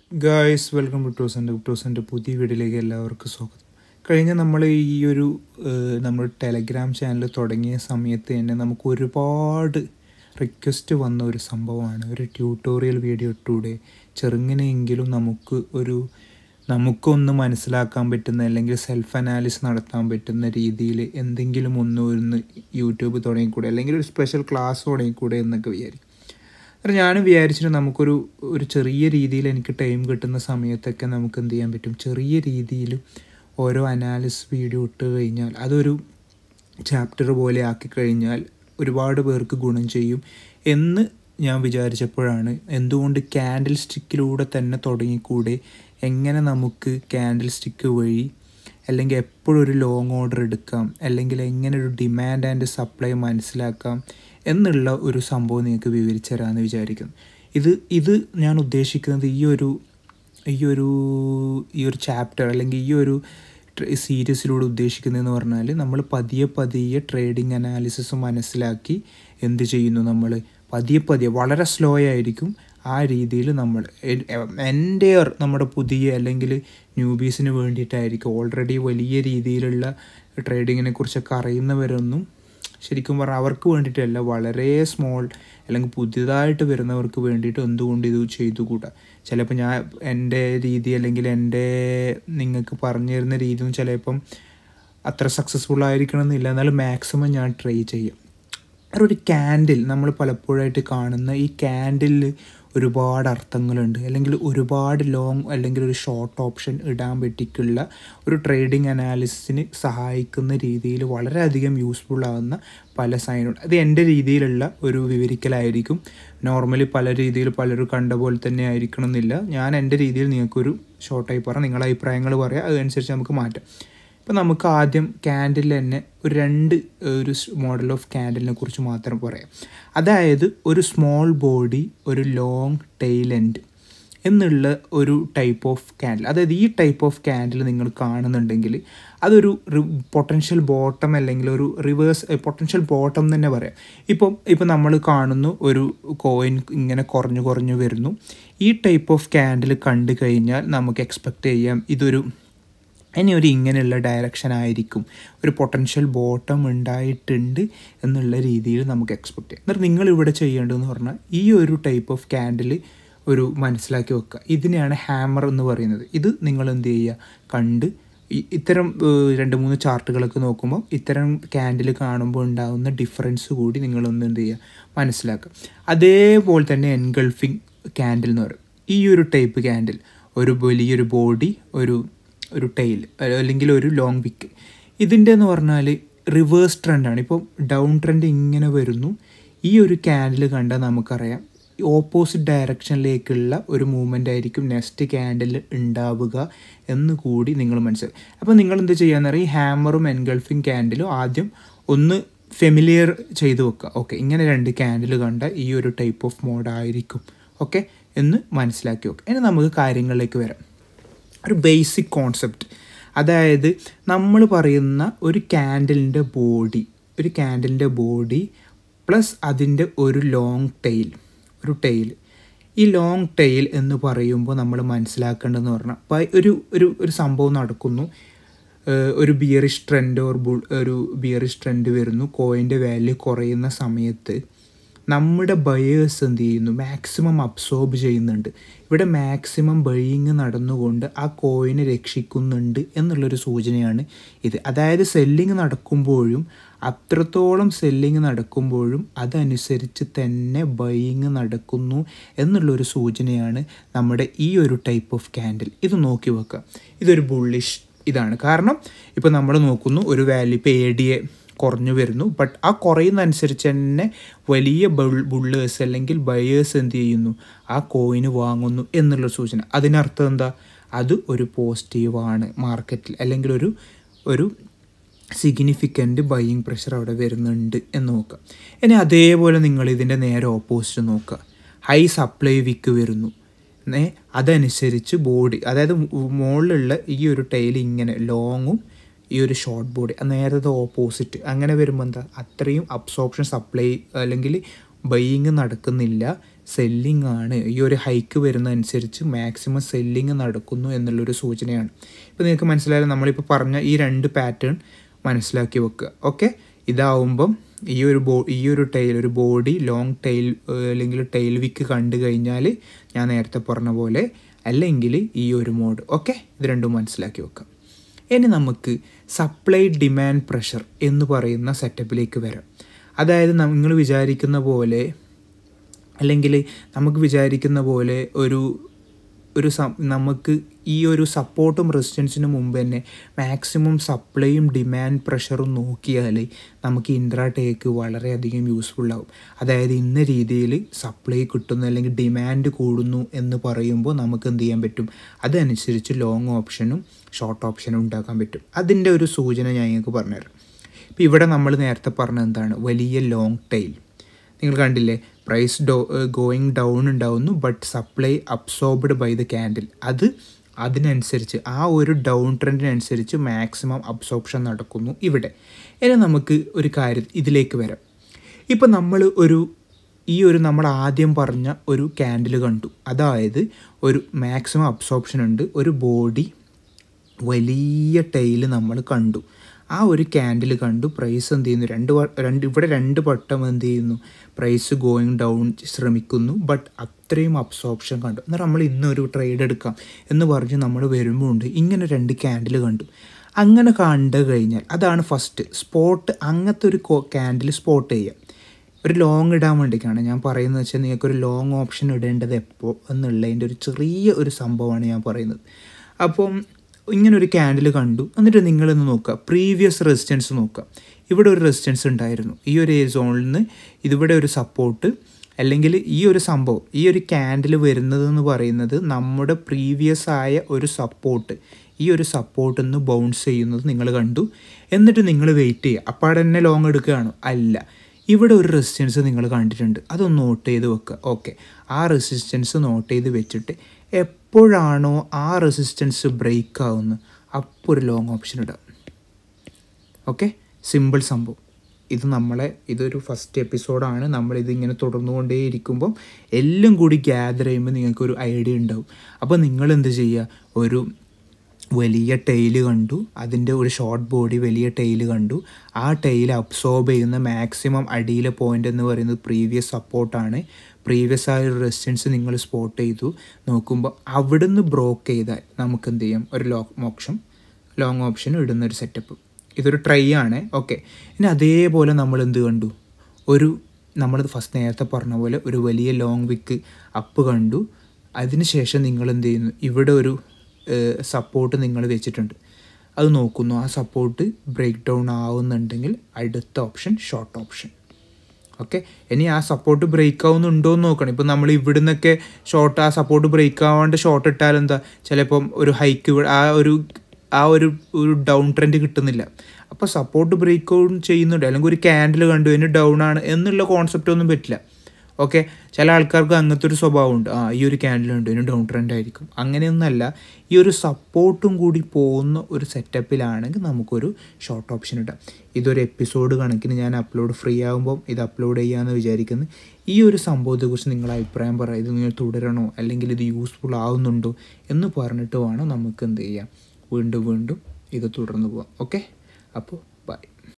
guys welcome to ടോസൻ്റെ ടോസൻ്റെ പുതിയ വീഡിയോയിലേക്ക് എല്ലാവർക്കും സ്വാഗതം കഴിഞ്ഞ നമ്മൾ ഈ ഒരു ഏഹ്, നമ്മുടെ ടെലഗ്രാം ചാനൽ തുടങ്ങിയ സമയത്ത് തന്നെ നമുക്ക് ഒരുപാട് റിക്വസ്റ്റ് വന്ന ഒരു സംഭവമാണ് ഒരു ട്യൂട്ടോറിയൽ വീഡിയോ ഇട്ടൂടെ ചെറുങ്ങനെയെങ്കിലും നമുക്ക് ഒരു നമുക്കൊന്ന് മനസ്സിലാക്കാൻ പറ്റുന്ന അല്ലെങ്കിൽ സെൽഫ് അനാലിസ് നടത്താൻ പറ്റുന്ന രീതിയിൽ എന്തെങ്കിലും ഒന്ന് ഒന്ന് യൂട്യൂബ് തുടങ്ങിക്കൂടെ അല്ലെങ്കിൽ ഒരു സ്പെഷ്യൽ ക്ലാസ് തുടങ്ങിക്കൂടെ എന്നൊക്കെ വിചാരിക്കും കാരണം ഞാൻ വിചാരിച്ചിട്ട് നമുക്കൊരു ഒരു ചെറിയ രീതിയിൽ എനിക്ക് ടൈം കിട്ടുന്ന സമയത്തൊക്കെ നമുക്ക് എന്ത് ചെയ്യാൻ പറ്റും ചെറിയ രീതിയിൽ ഓരോ അനാലിസ് വീഡിയോ ഇട്ട് കഴിഞ്ഞാൽ അതൊരു ചാപ്റ്റർ പോലെ ആക്കി കഴിഞ്ഞാൽ ഒരുപാട് പേർക്ക് ഗുണം ചെയ്യും എന്ന് ഞാൻ വിചാരിച്ചപ്പോഴാണ് എന്തുകൊണ്ട് ക്യാൻഡിൽ സ്റ്റിക്കിലൂടെ തന്നെ തുടങ്ങിക്കൂടെ എങ്ങനെ നമുക്ക് ക്യാൻഡിൽ സ്റ്റിക്ക് വഴി അല്ലെങ്കിൽ എപ്പോഴും ഒരു ലോങ് ഓർഡർ എടുക്കാം അല്ലെങ്കിൽ എങ്ങനെ ഒരു ഡിമാൻഡ് ആൻഡ് സപ്ലൈ മനസ്സിലാക്കാം എന്നുള്ള ഒരു സംഭവം നിങ്ങൾക്ക് വിവരിച്ചു തരാമെന്ന് വിചാരിക്കുന്നു ഇത് ഇത് ഞാൻ ഉദ്ദേശിക്കുന്നത് ഈ ഒരു ഈ ഒരു ഈ ഒരു ചാപ്റ്റർ അല്ലെങ്കിൽ ഈ ഒരു സീരീസിലൂടെ ഉദ്ദേശിക്കുന്നതെന്ന് പറഞ്ഞാൽ നമ്മൾ പതിയെ പതിയെ ട്രേഡിംഗ് അനാലിസിസ് മനസ്സിലാക്കി എന്ത് ചെയ്യുന്നു നമ്മൾ പതിയെ പതിയെ വളരെ സ്ലോ ആയിരിക്കും ആ രീതിയിൽ നമ്മൾ എൻ്റെ നമ്മുടെ പുതിയ അല്ലെങ്കിൽ ന്യൂബീസിന് വേണ്ടിയിട്ടായിരിക്കും ഓൾറെഡി വലിയ രീതിയിലുള്ള ട്രേഡിങ്ങിനെ കുറിച്ചൊക്കെ അറിയുന്നവരൊന്നും ശരിക്കും പറഞ്ഞാൽ അവർക്ക് വേണ്ടിയിട്ടല്ല വളരെ സ്മോൾ അല്ലെങ്കിൽ പുതിയതായിട്ട് വരുന്നവർക്ക് വേണ്ടിയിട്ട് എന്തുകൊണ്ട് ഇത് ചെയ്തുകൂടാ ചിലപ്പോൾ ഞാൻ എൻ്റെ രീതി അല്ലെങ്കിൽ എൻ്റെ നിങ്ങൾക്ക് പറഞ്ഞു തരുന്ന രീതിയും ചിലപ്പം അത്ര സക്സസ്ഫുൾ ആയിരിക്കണം എന്നില്ല എന്നാലും മാക്സിമം ഞാൻ ട്രൈ ചെയ്യും ഒരു ക്യാൻഡിൽ നമ്മൾ പലപ്പോഴായിട്ട് കാണുന്ന ഈ ക്യാൻഡിലിൽ ഒരുപാട് അർത്ഥങ്ങളുണ്ട് അല്ലെങ്കിൽ ഒരുപാട് ലോങ് അല്ലെങ്കിൽ ഒരു ഷോർട്ട് ഓപ്ഷൻ ഇടാൻ പറ്റിക്കുള്ള ഒരു ട്രേഡിംഗ് അനാലിസിസിന് സഹായിക്കുന്ന രീതിയിൽ വളരെയധികം യൂസ്ഫുൾ ആവുന്ന പല സൈനുണ്ട് അത് എൻ്റെ രീതിയിലുള്ള ഒരു വിവരിക്കലായിരിക്കും നോർമലി പല രീതിയിൽ പലരും കണ്ട പോലെ തന്നെ ആയിരിക്കണം എന്നില്ല ഞാൻ എൻ്റെ രീതിയിൽ നിങ്ങൾക്കൊരു ഷോർട്ടായി പറയാം നിങ്ങളുടെ അഭിപ്രായങ്ങൾ പറയാം അതനുസരിച്ച് നമുക്ക് മാറ്റാം ഇപ്പം നമുക്ക് ആദ്യം ക്യാൻഡിൽ തന്നെ ഒരു രണ്ട് ഒരു മോഡൽ ഓഫ് ക്യാൻഡിലിനെ കുറിച്ച് മാത്രം പറയാം അതായത് ഒരു സ്മോൾ ബോഡി ഒരു ലോങ് ടെയിൽ എൻഡ് എന്നുള്ള ഒരു ടൈപ്പ് ഓഫ് ക്യാൻഡിൽ അതായത് ഈ ടൈപ്പ് ഓഫ് ക്യാൻഡിൽ നിങ്ങൾ കാണുന്നുണ്ടെങ്കിൽ അതൊരു പൊട്ടൻഷ്യൽ ബോട്ടം അല്ലെങ്കിൽ ഒരു റിവേഴ്സ് പൊട്ടൻഷ്യൽ ബോട്ടം തന്നെ പറയാം ഇപ്പം ഇപ്പം നമ്മൾ കാണുന്നു ഒരു കോയിൻ ഇങ്ങനെ കുറഞ്ഞു കുറഞ്ഞു വരുന്നു ഈ ടൈപ്പ് ഓഫ് ക്യാൻഡിൽ കണ്ടു കഴിഞ്ഞാൽ നമുക്ക് എക്സ്പെക്റ്റ് ചെയ്യാം ഇതൊരു ഇനി ഒരു ഇങ്ങനെയുള്ള ഡയറക്ഷൻ ആയിരിക്കും ഒരു പൊട്ടൻഷ്യൽ ബോട്ടം ഉണ്ടായിട്ടുണ്ട് എന്നുള്ള രീതിയിൽ നമുക്ക് എക്സ്പെക്ട് ചെയ്യാം എന്നിട്ട് നിങ്ങൾ ഇവിടെ ചെയ്യേണ്ടതെന്ന് പറഞ്ഞാൽ ഈ ഒരു ടൈപ്പ് ഓഫ് ക്യാൻഡിൽ ഒരു മനസ്സിലാക്കി വെക്കുക ഇതിനെയാണ് ഹാമർ എന്ന് പറയുന്നത് ഇത് നിങ്ങൾ എന്ത് ചെയ്യുക കണ്ട് ഈ- ഇത്തരം ഏഹ്, രണ്ട് മൂന്ന് ചാർട്ടുകളൊക്കെ നോക്കുമ്പോൾ ഇത്തരം ക്യാൻഡിൽ കാണുമ്പോൾ ഉണ്ടാകുന്ന ഡിഫറൻസ് കൂടി നിങ്ങളൊന്ന് എന്ത് ചെയ്യുക മനസ്സിലാക്കുക അതേപോലെ തന്നെ എൻഗൾഫിങ് ക്യാൻഡിൽ എന്ന് പറയും ഈ ഒരു ടൈപ്പ് ക്യാൻഡിൽ ഒരു വലിയൊരു ബോഡി ഒരു ഒരു ടെയിൽ അല്ലെങ്കിൽ ഒരു ലോങ് വിക്ക് ഇതിൻ്റെ എന്ന് പറഞ്ഞാൽ റിവേഴ്സ് ട്രെൻഡാണ് ഇപ്പോൾ ഡൗൺ ട്രെൻഡ് ഇങ്ങനെ വരുന്നു ഈ ഒരു ക്യാൻഡിൽ കണ്ടാൽ നമുക്കറിയാം ഓപ്പോസിറ്റ് ഡയറക്ഷനിലേക്കുള്ള ഒരു മൂവ്മെൻ്റ് ആയിരിക്കും നെക്സ്റ്റ് ക്യാൻഡിൽ ഉണ്ടാവുക എന്ന് കൂടി നിങ്ങൾ മനസ്സിലാക്കും അപ്പോൾ നിങ്ങൾ എന്ത് ചെയ്യാന്ന് അറിയാം ഈ ഹാമറും എൻഗൾഫിങ് ക്യാൻഡിലും ആദ്യം ഒന്ന് ഫെമിലിയർ ചെയ്ത് വെക്കുക ഓക്കെ ഇങ്ങനെ രണ്ട് ക്യാൻഡിൽ കണ്ട ഈ ഒരു ടൈപ്പ് ഓഫ് മോഡ് ആയിരിക്കും ഓക്കെ എന്ന് മനസ്സിലാക്കി വെക്കുക ഇനി നമുക്ക് കാര്യങ്ങളിലേക്ക് വരാം ഒരു ബേസിക് കോൺസെപ്റ്റ് അതായത് നമ്മൾ പറയുന്ന ഒരു ക്യാൻഡിലിൻ്റെ ബോഡി ഒരു ക്യാൻഡിലിൻ്റെ ബോഡി പ്ലസ് അതിൻ്റെ ഒരു ലോങ് ടെയിൽ ഒരു ടെയിൽ ഈ ലോങ് ടെയിൽ എന്ന് പറയുമ്പോൾ നമ്മൾ മനസ്സിലാക്കേണ്ടതെന്ന് പറഞ്ഞാൽ ഇപ്പോൾ ഒരു ഒരു ഒരു സംഭവം നടക്കുന്നു ഏഹ് ഒരു ബിയറിഷ് ട്രെൻഡ് ഓർ ബുൾ ഒരു ബിയറിഷ് ട്രെൻഡ് വരുന്നു കോയിൻ്റെ വാല്യൂ കുറയുന്ന സമയത്ത് നമ്മുടെ ബയേഴ്സ് എന്ത് ചെയ്യുന്നു മാക്സിമം അബ്സോർബ് ചെയ്യുന്നുണ്ട് ഇവിടെ മാക്സിമം ബയിങ് നടന്നുകൊണ്ട് ആ കോയിനെ രക്ഷിക്കുന്നുണ്ട് എന്നുള്ളൊരു സൂചനയാണ് ഇത് അതായത് സെല്ലിങ് നടക്കുമ്പോഴും അത്രത്തോളം സെല്ലിങ് നടക്കുമ്പോഴും അതനുസരിച്ച് തന്നെ ബയിങ് നടക്കുന്നു എന്നുള്ളൊരു സൂചനയാണ് നമ്മുടെ ഈ ഒരു ടൈപ്പ് ഓഫ് ക്യാൻഡിൽ ഇത് നോക്കി വെക്കുക ഇതൊരു ബുള്ളിഷ് ഇതാണ് കാരണം ഇപ്പോൾ നമ്മൾ നോക്കുന്നു ഒരു വാല്യൂ ഇപ്പോൾ എ ഡി എ കുറഞ്ഞു വരുന്നു ബട്ട് ആ കുറയുന്ന അനുസരിച്ച് തന്നെ വലിയ ബുൾ ബുള്ളേഴ്സ് അല്ലെങ്കിൽ ബയേഴ്സ് എന്ത് ചെയ്യുന്നു ആ കോയിന് വാങ്ങുന്നു എന്നുള്ള സൂചന അതിനർത്ഥം എന്താ അത് ഒരു പോസിറ്റീവാണ് മാർക്കറ്റിൽ അല്ലെങ്കിൽ ഒരു ഒരു സിഗ്നിഫിക്കൻ്റ് ബൈയിങ് പ്രഷർ അവിടെ വരുന്നുണ്ട് എന്ന് നോക്കുക ഇനി അതേപോലെ നിങ്ങൾ ഇതിൻ്റെ നേരെ ഓപ്പോസിറ്റ് നോക്കുക ഹൈ സപ്ലൈ വിക്ക് വരുന്നു ഏ അതനുസരിച്ച് ബോഡി അതായത് മുകളിലുള്ള ഈ ഒരു ടൈൽ ഇങ്ങനെ ലോങ്ങും ഈ ഒരു ഷോർട്ട് ബോഡി നേരത്തെ ഓപ്പോസിറ്റ് അങ്ങനെ വരുമ്പോൾ എന്താ അത്രയും അബ്സോർപ്ഷൻ സപ്ലൈ അല്ലെങ്കിൽ ബൈയിങ് നടക്കുന്നില്ല സെല്ലിംഗ് ആണ് ഈ ഒരു ഹൈക്ക് വരുന്നതനുസരിച്ച് മാക്സിമം സെല്ലിംഗ് നടക്കുന്നു എന്നുള്ളൊരു സൂചനയാണ് ഇപ്പോൾ നിങ്ങൾക്ക് മനസ്സിലായാലും നമ്മളിപ്പോൾ പറഞ്ഞ ഈ രണ്ട് പാറ്റേൺ മനസ്സിലാക്കി വെക്കുക ഓക്കെ ഇതാവുമ്പം ഈ ഒരു ബോ ഈ ഒരു ടൈൽ ഒരു ബോഡി ലോങ് ടൈൽ അല്ലെങ്കിൽ ടൈൽ വിക്ക് കണ്ടു കഴിഞ്ഞാൽ ഞാൻ നേരത്തെ പറഞ്ഞ പോലെ അല്ലെങ്കിൽ ഈ ഒരു മോഡ് ഓക്കെ ഇത് രണ്ടും മനസ്സിലാക്കി വെക്കാം ഇനി നമുക്ക് സപ്ലൈ ഡിമാൻഡ് പ്രഷർ എന്ന് പറയുന്ന സെറ്റപ്പിലേക്ക് വരാം അതായത് നിങ്ങൾ വിചാരിക്കുന്ന പോലെ അല്ലെങ്കിൽ നമുക്ക് വിചാരിക്കുന്ന പോലെ ഒരു ഒരു നമുക്ക് ഈ ഒരു സപ്പോർട്ടും റെസിസ്റ്റൻസിനും മുമ്പ് തന്നെ മാക്സിമം സപ്ലൈയും ഡിമാൻഡ് പ്രഷറും നോക്കിയാൽ നമുക്ക് ഇൻട്രാടേക്ക് വളരെയധികം യൂസ്ഫുൾ ആവും അതായത് ഇന്ന രീതിയിൽ സപ്ലൈ കിട്ടുന്നു അല്ലെങ്കിൽ ഡിമാൻഡ് കൂടുന്നു എന്ന് പറയുമ്പോൾ നമുക്ക് എന്ത് ചെയ്യാൻ പറ്റും അതനുസരിച്ച് ലോങ് ഓപ്ഷനും ഷോർട്ട് ഓപ്ഷനും ഉണ്ടാക്കാൻ പറ്റും അതിൻ്റെ ഒരു സൂചന ഞാൻ നിങ്ങൾക്ക് പറഞ്ഞുതരാം ഇപ്പോൾ ഇവിടെ നമ്മൾ നേരത്തെ പറഞ്ഞ എന്താണ് വലിയ ലോങ് ടൈൽ നിങ്ങൾ കണ്ടില്ലേ പ്രൈസ് ഡോ ഗോയിങ് ഡൗൺ ഉണ്ടാവുന്നു but supply absorbed by the candle അത് അതിനനുസരിച്ച് ആ ഒരു ഡൗൺ ട്രെൻഡിനനുസരിച്ച് മാക്സിമം അബ്സോർപ്ഷൻ നടക്കുന്നു ഇവിടെ ഇനി നമുക്ക് ഒരു കാര്യം ഇതിലേക്ക് വരാം ഇപ്പം നമ്മൾ ഒരു ഈ ഒരു നമ്മൾ ആദ്യം പറഞ്ഞ ഒരു ക്യാൻഡിൽ കണ്ടു അതായത് ഒരു മാക്സിമം അബ്സോർപ്ഷൻ ഉണ്ട് ഒരു ബോഡി വലിയ ടൈല് നമ്മൾ കണ്ടു ആ ഒരു ക്യാൻഡിൽ കണ്ടു പ്രൈസ് എന്ത് ചെയ്യുന്നു രണ്ട് രണ്ട് ഇവിടെ രണ്ട് വട്ടം എന്ത് ചെയ്യുന്നു പ്രൈസ് ഗോയിങ് ഡൗൺ ശ്രമിക്കുന്നു ബട്ട് അത്രയും അബ്സോർപ്ഷൻ കണ്ടു എന്നാൽ നമ്മൾ ഇന്നൊരു ട്രേഡ് എടുക്കാം എന്ന് പറഞ്ഞ് നമ്മൾ വരുമ്പോൾ ഉണ്ട് ഇങ്ങനെ രണ്ട് ക്യാൻഡിൽ കണ്ടു അങ്ങനെ കണ്ടു കഴിഞ്ഞാൽ അതാണ് ഫസ്റ്റ് സ്പോട്ട് അങ്ങനത്തെ ഒരു ക്യാൻഡിൽ സ്പോട്ട് ചെയ്യുക ഒരു ലോങ് ഇടാൻ വേണ്ടിയിട്ടാണ് ഞാൻ പറയുന്നത് വെച്ചാൽ നിങ്ങൾക്കൊരു ലോങ് ഓപ്ഷൻ ഇടേണ്ടത് എപ്പോൾ എന്നുള്ളതിൻ്റെ ഒരു ചെറിയ ഒരു സംഭവമാണ് ഞാൻ പറയുന്നത് അപ്പം ഇങ്ങനെ ഒരു ക്യാൻഡിൽ കണ്ടു എന്നിട്ട് നിങ്ങളിന്ന് നോക്കുക പ്രീവിയസ് റെസിസ്റ്റൻസ് നോക്കുക ഇവിടെ ഒരു റെസിസ്റ്റൻസ് ഉണ്ടായിരുന്നു ഈ ഒരു സോണിൽ നിന്ന് ഇതിവിടെ ഒരു സപ്പോർട്ട് അല്ലെങ്കിൽ ഈ ഒരു സംഭവം ഈ ഒരു ക്യാൻഡിൽ വരുന്നതെന്ന് പറയുന്നത് നമ്മുടെ പ്രീവിയസ് ആയ ഒരു സപ്പോർട്ട് ഈ ഒരു സപ്പോർട്ടിൽ നിന്ന് ബൗൺസ് ചെയ്യുന്നത് നിങ്ങൾ കണ്ടു എന്നിട്ട് നിങ്ങൾ വെയിറ്റ് ചെയ്യുക അപ്പോൾ തന്നെ ലോങ് എടുക്കുകയാണോ അല്ല ഇവിടെ ഒരു റെസിസ്റ്റൻസ് നിങ്ങൾ കണ്ടിട്ടുണ്ട് അതൊന്ന് നോട്ട് ചെയ്ത് വെക്കുക ഓക്കെ ആ റെസിസ്റ്റൻസ് നോട്ട് ചെയ്ത് വെച്ചിട്ട് എപ്പോഴാണോ ആ റെസിസ്റ്റൻസ് ബ്രേക്ക് ആവുന്നത് അപ്പോൾ ഒരു ലോങ് ഓപ്ഷൻ ഇടാം ഓക്കെ സിമ്പിൾ സംഭവം ഇത് നമ്മളെ ഇതൊരു ഫസ്റ്റ് എപ്പിസോഡാണ് നമ്മളിത് ഇങ്ങനെ തുടർന്നുകൊണ്ടേയിരിക്കുമ്പം എല്ലാം കൂടി ഗ്യാദർ ചെയ്യുമ്പോൾ നിങ്ങൾക്കൊരു ഐഡിയ ഉണ്ടാവും അപ്പോൾ നിങ്ങൾ എന്ത് ചെയ്യുക ഒരു വലിയ ടൈല് കണ്ടു അതിൻ്റെ ഒരു ഷോർട്ട് ബോഡി വലിയ ടൈല് കണ്ടു ആ ടൈൽ അബ്സോർബ് ചെയ്യുന്ന മാക്സിമം അടിയിലെ പോയിന്റ് എന്ന് പറയുന്നത് പ്രീവിയസ് സപ്പോർട്ടാണ് പ്രീവിയസ് ആയ ഒരു റെസിസ്റ്റൻസ് നിങ്ങൾ സ്പോട്ട് ചെയ്തു നോക്കുമ്പോൾ അവിടുന്ന് ബ്രോക്ക് ചെയ്താൽ നമുക്ക് എന്ത് ചെയ്യാം ഒരു ലോങ് ഓപ്ഷൻ ലോങ് ഓപ്ഷൻ ഇടുന്ന ഒരു സെറ്റപ്പ് ഇതൊരു ട്രൈ ആണ് ഓക്കെ ഇനി അതേപോലെ നമ്മൾ എന്ത് കണ്ടു ഒരു നമ്മൾ ഫസ്റ്റ് നേരത്തെ പറഞ്ഞ പോലെ ഒരു വലിയ ലോങ് വിക്ക് അപ്പ് കണ്ടു അതിനുശേഷം നിങ്ങൾ എന്ത് ചെയ്യുന്നു ഇവിടെ ഒരു സപ്പോർട്ട് നിങ്ങൾ വെച്ചിട്ടുണ്ട് അത് നോക്കുന്നു ആ സപ്പോർട്ട് ബ്രേക്ക് ഡൗൺ ആവുന്നുണ്ടെങ്കിൽ അടുത്ത ഓപ്ഷൻ ഷോർട്ട് ഓപ്ഷൻ ഓക്കെ ഇനി ആ സപ്പോർട്ട് ബ്രേക്ക് ആവുന്നുണ്ടോ എന്ന് നോക്കണം ഇപ്പം നമ്മൾ ഇവിടുന്നൊക്കെ ഷോർട്ട് ആ സപ്പോർട്ട് ബ്രേക്ക് ആവാണ്ട് ഷോർട്ട് ഇട്ടാൽ എന്താ ചിലപ്പം ഒരു ഹൈക്ക് ആ ഒരു ആ ഒരു ഒരു ഡൗൺ ട്രെൻഡ് കിട്ടുന്നില്ല അപ്പോൾ സപ്പോർട്ട് ബ്രേക്ക് ഔട്ട് ചെയ്യുന്നുണ്ട് അല്ലെങ്കിൽ ഒരു ക്യാൻഡിൽ കണ്ടു അതിന് ഡൗൺ ആണ് എന്നുള്ള കോൺസെപ്റ്റ് ഒന്നും പറ്റില്ല ഓക്കെ ചില ആൾക്കാർക്ക് അങ്ങനത്തെ ഒരു സ്വഭാവമുണ്ട് ആ ഈ ഒരു ക്യാൻഡിൽ ഉണ്ട് ഇതിന് ഡൗൺ ട്രെൻഡ് ആയിരിക്കും അങ്ങനെയൊന്നല്ല ഈ ഒരു സപ്പോർട്ടും കൂടി പോകുന്ന ഒരു സെറ്റപ്പിലാണെങ്കിൽ നമുക്കൊരു ഷോർട്ട് ഓപ്ഷൻ ഇടാം ഇതൊരു എപ്പിസോഡ് കണക്കിന് ഞാൻ അപ്ലോഡ് ഫ്രീ ആകുമ്പം ഇത് അപ്ലോഡ് ചെയ്യാമെന്ന് വിചാരിക്കുന്നു ഈ ഒരു സംഭവത്തെക്കുറിച്ച് നിങ്ങളുടെ അഭിപ്രായം പറയാം ഇത് നിങ്ങൾ തുടരണോ അല്ലെങ്കിൽ ഇത് യൂസ്ഫുൾ ആവുന്നുണ്ടോ എന്ന് പറഞ്ഞിട്ട് വേണം നമുക്ക് എന്ത് ചെയ്യാം വീണ്ടും വീണ്ടും ഇത് തുടർന്ന് പോവാം ഓക്കെ അപ്പോൾ